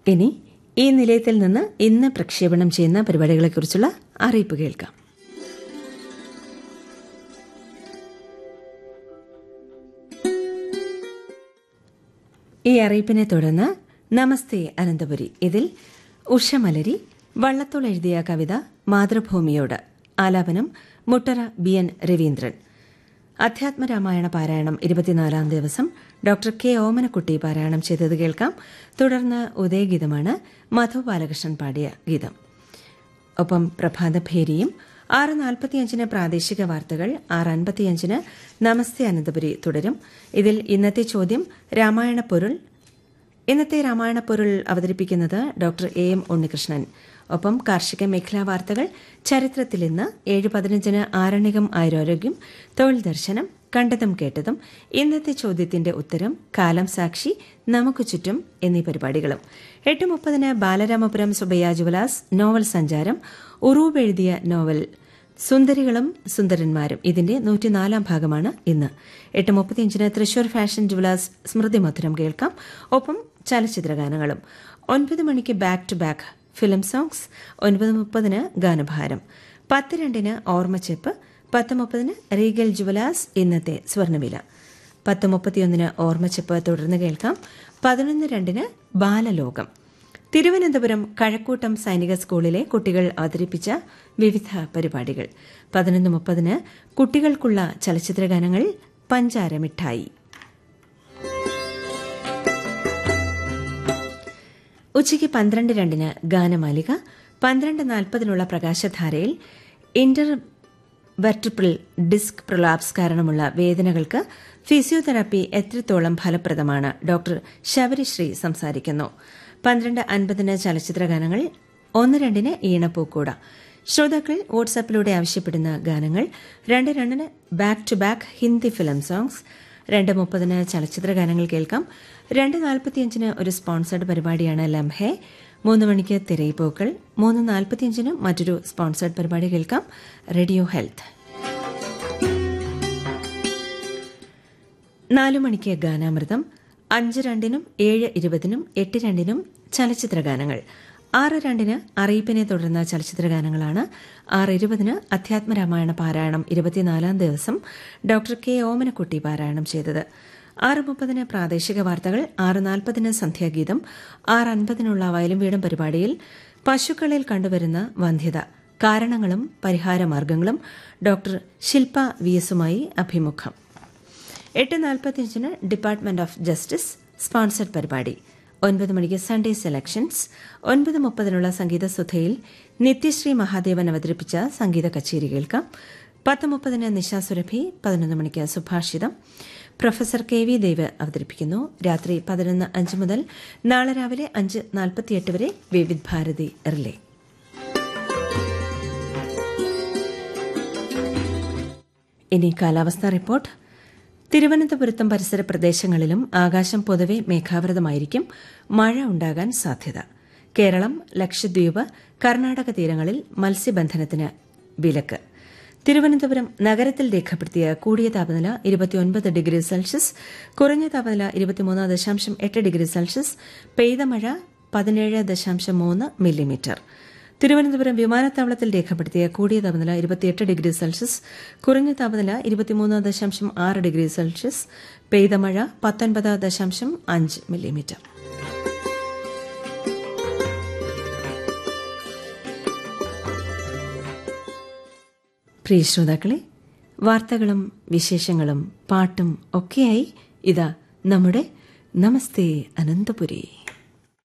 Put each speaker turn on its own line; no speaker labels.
ഇനി ഈ നിലയത്തിൽ നിന്ന് ഇന്ന് പ്രക്ഷേപണം ചെയ്യുന്ന പരിപാടികളെക്കുറിച്ചുള്ള അറിയിപ്പ് കേൾക്കാം ഈ അറിയിപ്പിനെ തുടർന്ന് നമസ്തേ അനന്തപുരി ഇതിൽ ഉഷമലരി വള്ളത്തോൾ എഴുതിയ കവിത മാതൃഭൂമിയോട് ആലാപനം മുട്ടറ ബി എൻ രവീന്ദ്രൻ അധ്യാത്മരാമായണ പാരായണം ഇരുപത്തിനാലാം ദിവസം ഡോക്ടർ കെ ഓമനക്കുട്ടി പാരായണം ചെയ്തത് കേൾക്കാം തുടർന്ന് ഉദയഗീതമാണ് മധു ബാലകൃഷ്ണൻ പാടിയ ഗീതം ഒപ്പം പ്രഭാതഭേരിയും ആറ് നാൽപ്പത്തിയഞ്ചിന് പ്രാദേശിക വാർത്തകൾ ആറ് അൻപത്തിയഞ്ചിന് നമസ്തേ അനന്തപുരി തുടരും ഇതിൽ ഇന്നത്തെ ചോദ്യം രാമായണ പൊരുൾ ഇന്നത്തെ രാമായണ പൊരുൾ അവതരിപ്പിക്കുന്നത് ഡോക്ടർ എ എം ഉണ്ണികൃഷ്ണൻ ഒപ്പം കാർഷിക മേഖലാ വാർത്തകൾ ചരിത്രത്തിൽ ഇന്ന് ഏഴ് പതിനഞ്ചിന് ആരണ്യകം ആയുരാരോഗ്യം തൊഴിൽ ദർശനം കണ്ടതും കേട്ടതും ഇന്നത്തെ ചോദ്യത്തിന്റെ ഉത്തരം കാലം സാക്ഷി നമുക്ക് ചുറ്റും എന്നീ പരിപാടികളും എട്ട് മുപ്പതിന് ബാലരാമപുരം സുബയ്യ ജുവലാസ് നോവൽ സഞ്ചാരം ഉറൂബ് എഴുതിയ നോവൽ സുന്ദരികളും സുന്ദരന്മാരും ഇതിന്റെ നൂറ്റിനാലാം ഭാഗമാണ് ഇന്ന് എട്ട് മുപ്പത്തിയഞ്ചിന് തൃശൂർ ഫാഷൻ ജുവലാസ് സ്മൃതി മധുരം കേൾക്കാം ഒപ്പം ചലച്ചിത്രഗാനങ്ങളും ഒൻപത് മണിക്ക് back to back film songs ഒൻപത് മുപ്പതിന് ഗാനഭാരം പത്ത് രണ്ടിന് ഓർമ്മച്ചെപ്പ് പത്ത് മുപ്പതിന് റീഗൽ ജുവലാസ് ഇന്നത്തെ സ്വർണ്ണവില പത്ത് മുപ്പത്തിയൊന്നിന് ഓർമ്മച്ചെപ്പ് തുടർന്ന് കേൾക്കാം പതിനൊന്ന് രണ്ടിന് ബാലലോകം തിരുവനന്തപുരം കഴക്കൂട്ടം സൈനിക സ്കൂളിലെ കുട്ടികൾ അവതരിപ്പിച്ച വിവിധ പരിപാടികൾ പതിനൊന്ന് മുപ്പതിന് കുട്ടികൾക്കുള്ള ചലച്ചിത്രഗാനങ്ങൾ പഞ്ചാര മിഠായി ഉച്ചയ്ക്ക് പന്ത്രണ്ട് രണ്ടിന് ഗാനമാലിക പന്ത്രണ്ട് നാൽപ്പതിനുള്ള പ്രകാശധാരയിൽ ഇന്റർ വെർട്ടിപ്പിൾ ഡിസ്ക് പ്രൊലാപ്സ് കാരണമുള്ള വേദനകൾക്ക് ഫിസിയോതെറാപ്പി എത്രത്തോളം ഫലപ്രദമാണ് ഡോക്ടർ ശബരിശ്രീ സംസാരിക്കുന്നു പന്ത്രണ്ട് അൻപതിന് ചലച്ചിത്ര ഗാനങ്ങൾ ഒന്ന് രണ്ടിന് ഈണപ്പൂക്കൂട ശ്രോതാക്കൾ വാട്സാപ്പിലൂടെ ആവശ്യപ്പെടുന്ന ഗാനങ്ങൾ രണ്ട് രണ്ടിന് back to back Hindi film songs രണ്ട് മുപ്പതിന് ചലച്ചിത്ര ഗാനങ്ങൾ കേൾക്കാം രണ്ട് നാൽപ്പത്തിയഞ്ചിന് ഒരു സ്പോൺസർഡ് പരിപാടിയാണ് ലംഹെ മൂന്ന് മണിക്ക് തിരയിപ്പോക്കൾ മൂന്ന് നാൽപ്പത്തിയഞ്ചിന് മറ്റൊരു സ്പോൺസർഡ് പരിപാടി കേൾക്കാം റേഡിയോ ഹെൽത്ത് നാലു മണിക്ക് ഗാനാമൃതം അഞ്ച് രണ്ടിനും ഏഴ് ഇരുപതിനും എട്ട് രണ്ടിനും ചലച്ചിത്ര ഗാനങ്ങൾ ആറ് രണ്ടിന് അറിയിപ്പിനെ തുടർന്ന ചലച്ചിത്ര ഗാനങ്ങളാണ് ആറ് ഇരുപതിന് അധ്യാത്മരാമായണ പാരായണം ഇരുപത്തിനാലാം ദിവസം ഡോക്ടർ കെ ഓമനക്കുട്ടി പാരായണം ചെയ്തത് ആറ് മുപ്പതിന് പ്രാദേശിക വാർത്തകൾ ആറ് നാൽപ്പതിന് സന്ധ്യാഗീതം ആറ് അൻപതിനുള്ള വയലും വീടും പരിപാടിയിൽ പശുക്കളിൽ കണ്ടുവരുന്ന വന്ധ്യത കാരണങ്ങളും പരിഹാരമാർഗങ്ങളും ഡോക്ടർ ശില്പ വി എസുമായി അഭിമുഖം എട്ട് നാൽപ്പത്തിയഞ്ചിന് ഡിപ്പാർട്ട്മെന്റ് ഓഫ് ജസ്റ്റിസ് സ്പോൺസർഡ് പരിപാടി ഒൻപത് മണിക്ക് സൺഡേ സെലക്ഷൻസ് ഒൻപത് മുപ്പതിനുള്ള സംഗീത സുധയിൽ നിത്യശ്രീ മഹാദേവൻ അവതരിപ്പിച്ച സംഗീത കച്ചേരി കേൾക്കാം പത്ത് മുപ്പതിന് നിശാസുരഭി പതിനൊന്ന് മണിക്ക് സുഭാഷിതം പ്രൊഫസർ കെ വി ദേവ് അവതരിപ്പിക്കുന്നു രാത്രി പതിനൊന്ന് അഞ്ച് മുതൽ നാളെ രാവിലെ അഞ്ച് നാൽപ്പത്തിയെട്ട് വരെ വിവിധ് ഭാരതി റിലേ ഇനി കാലാവസ്ഥാ റിപ്പോർട്ട് തിരുവനന്തപുരത്തും പരിസര പ്രദേശങ്ങളിലും ആകാശം പൊതുവെ മേഘാവൃതമായിരിക്കും മഴ ഉണ്ടാകാൻ സാധ്യത കേരളം ലക്ഷദ്വീപ് കർണാടക തീരങ്ങളിൽ മത്സ്യബന്ധനത്തിന് വിലക്ക് തിരുവനന്തപുരം നഗരത്തിൽ രേഖപ്പെടുത്തിയ കൂടിയ താപനില ഇരുപത്തിയൊൻപത് ഡിഗ്രി സെൽഷ്യസ് കുറഞ്ഞ താപനില ഇരുപത്തിമൂന്ന് ദശാംശം എട്ട് ഡിഗ്രി സെൽഷ്യസ് പെയ്ത മഴ പതിനേഴ് ദശാംശം മൂന്ന് മില്ലിമീറ്റർ തിരുവനന്തപുരം വിമാനത്താവളത്തിൽ രേഖപ്പെടുത്തിയ കൂടിയ താപനില ഇരുപത്തിയെട്ട് ഡിഗ്രി സെൽഷ്യസ് കുറഞ്ഞ താപനില ഇരുപത്തിമൂന്ന് ദശാംശം ആറ് ഡിഗ്രി സെൽഷ്യസ് പെയ്ത മഴ പത്തൊൻപത് ദശാംശം അഞ്ച് മില്ലിമീറ്റർ പ്രിയ ശ്രോതാക്കളെ വാർത്തകളും വിശേഷങ്ങളും പാട്ടും ഒക്കെയായി ഇതാ നമ്മുടെ നമസ്തേ അനന്തപുരി